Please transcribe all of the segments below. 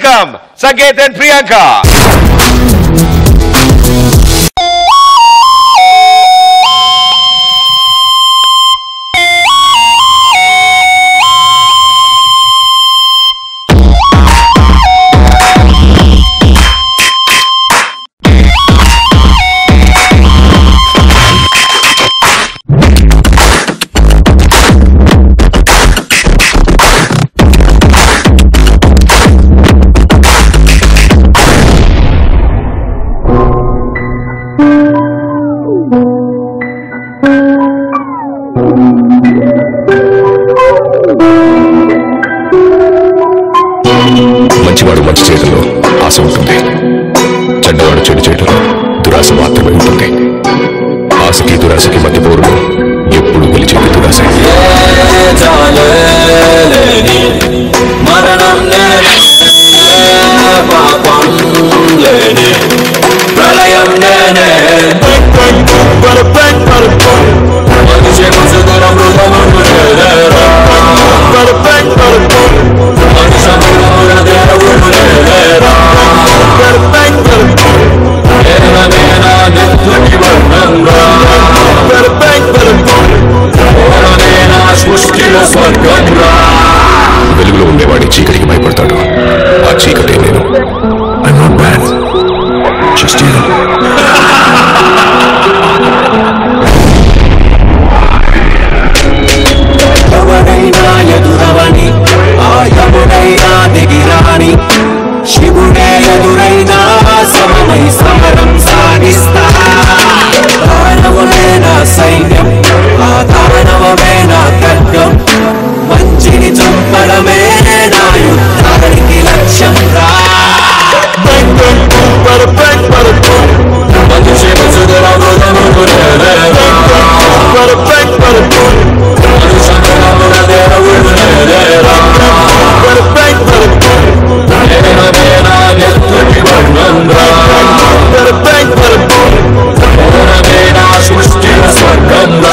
Welcome Sanket and Priyanka మంచివాడు మంచి చేయడంలో ఆశ ఉంటుంది చెడ్డవాడు చెడు చేయడంలో దురాశ మాత్రమే ఉంటుంది ఆశకి దురాశకి మధ్య పోరులో ఎప్పుడు గెలిచేది దురాశ చాలేని మరణం నేనే పాపం లేని ప్రళయం నేనే మనిషి ముసుగుల మృగమును నేనేరా మనిషి మృగముల దేవుడు నేనేరా నేననే నా నెత్తుటి వర్ణంగా నేననే నా సృష్టిలో స్వర్గంగా వెలుగులో ఉండేవాడి చీకటికి భయపడతాడు ఆ చీకటే నేను ఐ నాట్ బ్యాడ్ జస్ట్ ఎవడైనా ఎదురవని ఆయముడైనా దిగిరాని శివుడే ఎదురైనా సమమై సమరం సాగిస్తా దానవులే నా సైన్యం ఆ దానవమే నా ఖడ్గం మంచిని చంపడమే నా యుద్ధానికి లక్ష్యం రా మనిషి ముసుగుల మృగముకు నేనేరా. మనిషి మృగముల దేవుడు నేనేరా. నేననే నా నెత్తుటి వర్ణంగా. నేననే నా సృష్టిలో స్వర్గంగా.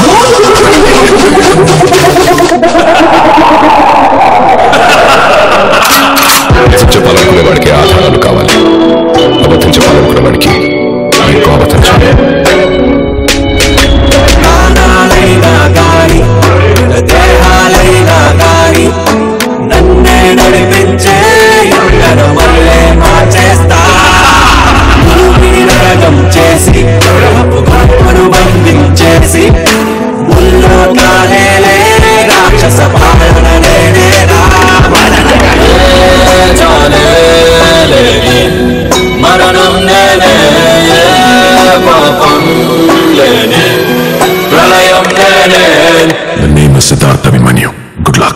నిజం చెప్పాలనుకునే వాడికి ఆధారాలు కావాలి అబద్ధం చెప్పాలనుకునే వాడికి ఇంకో అబద్ధం చెప్పాలి ప్రాణాలైనా గాని దేహాలైనా గాని నన్నే నడిపించే ఎండను మళ్ళే మార్చేస్తా భూమిని నరకం చేసి గొప్పను బంధించేసి ముల్లో కాలేలే రాక్షస పాలన నేనే మరణం నేనే పాపం లేనే ప్రళయం నేనే The name is Siddhartha Abhimanyu. Good luck.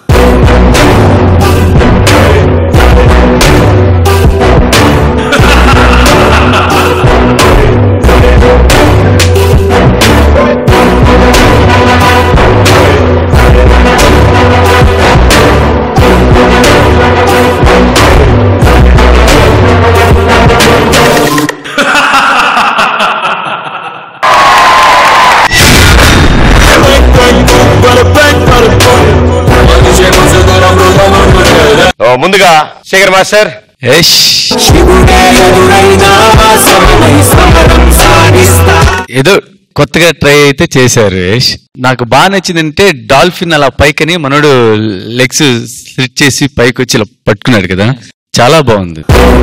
మనిషి ముసుగుల మృగమును నేనే. ఓ, ముందుగా శేఖర్ మాస్టర్ శివుడే ఎదురైనా సమమై సమరం సాగిస్తా ఏదో కొత్తగా ట్రై అయితే చేశారు యష్ నాకు బాగా నచ్చిందంటే డాల్ఫిన్ అలా పైకని మనోడు లెగ్స్ స్లిట్ చేసి పైకి వచ్చి ఇలా పట్టుకున్నాడు కదా చాలా బాగుంది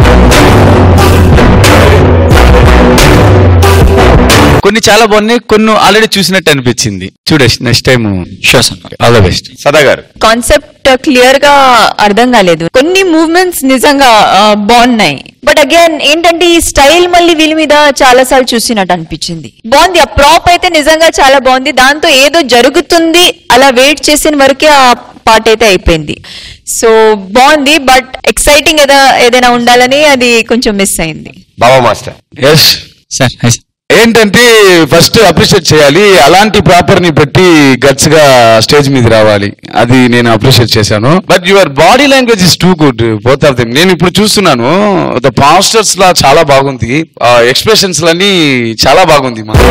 కొన్ని చాలా బాగున్నాయి కొన్ని ఆల్రెడీ చూసినట్టు అనిపించింది చూడేష్ next time shows all the best Sada గారు కాన్సెప్ట్ క్లియర్ గా అర్థం కాలేదు కొన్ని మూవ్మెంట్స్ నిజంగా ఆ, బాగున్నాయి బట్ అగైన్ ఏంటంటే ఈ స్టైల్ మళ్ళీ వీళ్ళ మీద చాలా సార్లు చూసినట్టు అనిపించింది బాగుంది ఆ ప్రాప్ అయితే నిజంగా చాలా బాగుంది దాంతో ఏదో జరుగుతుంది అలా వెయిట్ చేసిన వరకే ఆ పార్ట్ అయితే అయిపోయింది సో బాగుంది బట్ ఎక్సైటింగ్ ఏదో ఏదైనా ఉండాలని అది కొంచెం మిస్ అయింది బాబా మాస్టర్ యష్ సార్ ఏంటంటే ఫస్ట్ అప్రిషియేట్ చేయాలి అలాంటి ప్రాపర్ ని పెట్టి గట్స్ గా స్టేజ్ మీద రావాలి అది నేను అప్రిషియేట్ చేశాను but your body language is too good both of them నేను ఇప్పుడు చూస్తున్నాను ద పాస్టర్స్ లా చాలా బాగుంది ఎక్స్ప్రెషన్స్ లన్నీ చాలా బాగుంది మా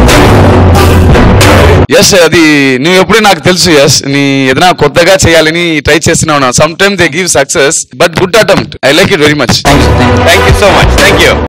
ఎస్ అది నువ్వు ఎప్పుడు నాకు తెలుసు ఎస్ నీ ఏదైనా కొత్తగా చేయాలని ట్రై చేస్తున్నావు some time they give success but good attempt I like it very much thank you so much thank you